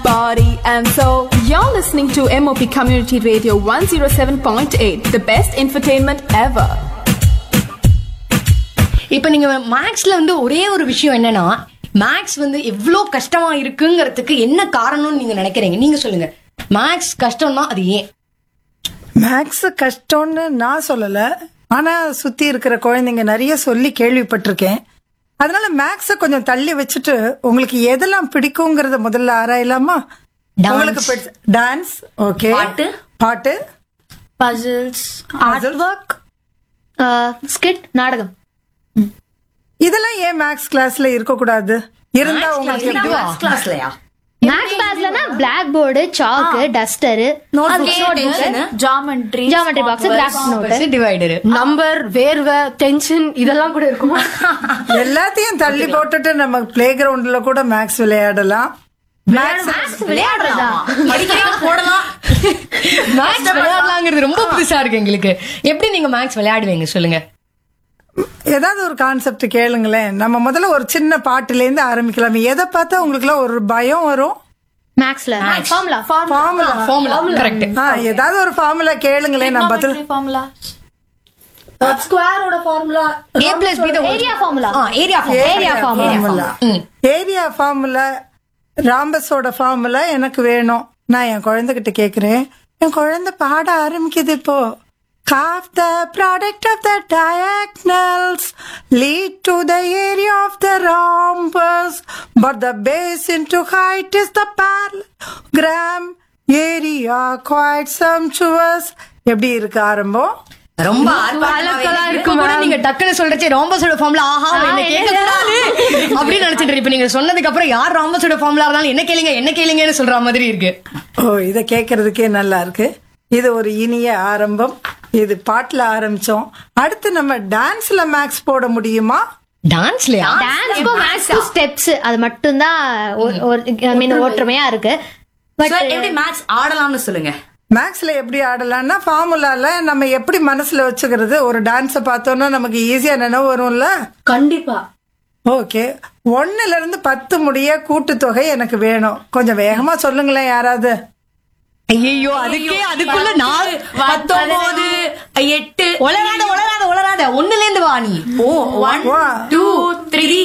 body and soul. You're listening to MOP Community Radio 107.8, the best infotainment ever. இப்ப நீங்க மேக்ஸ்ல வந்து ஒரே ஒரு விஷயம் என்னன்னா மேக்ஸ் வந்து எவ்வளவு கஷ்டமா இருக்குங்கிறதுக்கு என்ன காரணம்னு நீங்க நினைக்கிறீங்க நீங்க சொல்லுங்க மேக்ஸ் கஷ்டம்னா அது ஏன் மேக்ஸ் கஷ்டம்னு நான் சொல்லல ஆனா சுத்தி இருக்கிற குழந்தைங்க நிறைய சொல்லி கேள்விப்பட்டிருக்கேன் அதனால மேக்ஸ கொஞ்சம் தள்ளி வச்சுட்டு உங்களுக்கு எதெல்லாம் பிடிக்குங்கிறத முதல்ல ஆராயலாமா Dance. உங்களுக்கு டான்ஸ் ஓகே பாட்டு. பாட்டு பசில்ஸ் ஆர்ட் ஒர்க் ஸ்கிட் நாடகம் இதெல்லாம் ஏன் மேக்ஸ் கிளாஸ்ல இருக்க கூடாது இருந்தா உங்களுக்கு எப்படி மேக்ஸ் கிளாஸ்லயா மேக்ஸ் கிளாஸ்லனா black board chalk duster Geometry. Geometry box craft note divider number வேர்வை டென்ஷன் இதெல்லாம் கூட இருக்கும் எல்லாத்தையும் தள்ளி போட்டுட்டு நம்ம பிளே கிரவுண்ட்ல கூட மேக்ஸ் விளையாடலாம் மேக்ஸ் விளையாடுறதா படிக்கலாம் போடலாம் மேக்ஸ் விளையாடலாங்கிறது ரொம்ப புதுசா இருக்கு எங்களுக்கு எப்படி நீங்க மேக்ஸ் விளையாடுவீங்க சொல்லுங்க ஏதாவது ஒரு கான்செப்ட் கேளுங்களேன் நம்ம முதல்ல ஒரு சின்ன பாட்டுல இருந்து ஆரம்பிக்கலாம் எதை பார்த்தா உங்களுக்கு ஒரு பயம் வரும் மேக்ஸ்ல ஃபார்முலா ஃபார்முலா ஃபார்முலா கரெக்ட் ஆ ஏதாவது ஒரு ஃபார்முலா கேளுங்களேன் நான் பதில் formula. ஸ்கொயரோட formula A plus B area formula area area formula area formula ராம்பஸோட ஃபார்முலா எனக்கு வேணும் நான் என் குழந்தைகிட்ட கேக்குறேன் என் குழந்தை பாட ஆரம்பிக்குது இப்போ Half the product of the diagonals lead to the area of the rhombus, but the base into height is the parallelogram area quite sumptuous. எப்படி இருக்கு ஆரம்பம் ரொம்ப இப்ப கூட நீங்க டக்குன்னு சொல்றச்சே ராம்பஸோட ஃபார்முலா ஆஹா என்ன கேட்க கூடாது அப்படின்னு நினைச்சிட்டு இப்ப நீங்க சொன்னதுக்கு அப்புறம் யார் ராம்பஸோட ஃபார்முலா இருந்தாலும் என்ன கேளுங்க என்ன கேளுங்கன்னு சொல்ற மாதிரி இருக்கு ஓ இத கேக்குறதுக்கே நல்லா இருக்கு இது ஒரு இனிய ஆரம்பம் இது பாட்டுல ஆரம்பிச்சோம் அடுத்து நம்ம டான்ஸ்ல மேக்ஸ் போட முடியுமா டான்ஸ்லயா டான்ஸ்க்கும் மேக்ஸ்க்கும் ஸ்டெப்ஸ் அது மட்டும் தான் ஐ மீன் ஒற்றுமையா இருக்கு பட் Sir, எப்படி மேட்ச் ஆடலாம்னு சொல்லுங்க மேக்ஸ்ல எப்படி ஆடலாம்னா ஃபார்முலால நம்ம எப்படி மனசுல வச்சுக்கிறது ஒரு டான்ஸ பார்த்தோம்னா நமக்கு ஈஸியா நினைவு வரும்ல கண்டிப்பா ஓகே ஒன்னுல இருந்து பத்து முடிய கூட்டுத்தொகை எனக்கு வேணும் கொஞ்சம் வேகமா சொல்லுங்களேன் யாராவது ஐயோ அதுக்கே அதுக்குள்ள நாலு பத்தொன்பது எட்டு உளராத உளராத உளராத ஒண்ணுல இருந்து வா நீ ஓ ஒன் One, டூ த்ரீ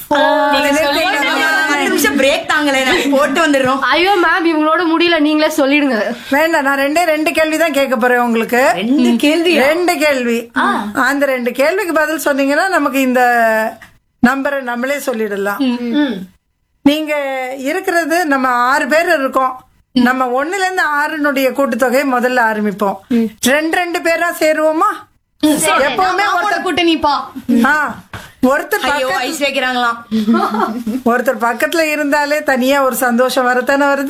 பத்து நிமிஷம் பிரேக் தாங்களே நாங்க போட்டு வந்துடுறோம் ஐயோ மேம் இவங்களோட முடியல நீங்களே சொல்லிடுங்க வேண்டாம் நான் ரெண்டே ரெண்டு கேள்வி தான் கேட்க போறேன் உங்களுக்கு ரெண்டு கேள்வி ரெண்டு கேள்வி அந்த ரெண்டு கேள்விக்கு பதில் சொன்னீங்கன்னா நமக்கு இந்த நம்பரை நம்மளே சொல்லிடலாம் நீங்க இருக்கிறது நம்ம ஆறு பேர் இருக்கோம் நம்ம ஒண்ணுல இருந்து ஆறுனுடைய கூட்டுத்தொகை முதல்ல ஆரம்பிப்போம் ரெண்டு ரெண்டு பேரா சேருவோமா எப்பவுமே மாமோட ஒருத்தர் கூட்டணிப்பா ஆ, ஒருத்தர் ஐயோ பக்கத்துல- ஐஸ் வைக்கிறாங்களாம் ஒருத்தர் பக்கத்துல இருந்தாலே தனியா ஒரு சந்தோஷம் வரத்தானே வருது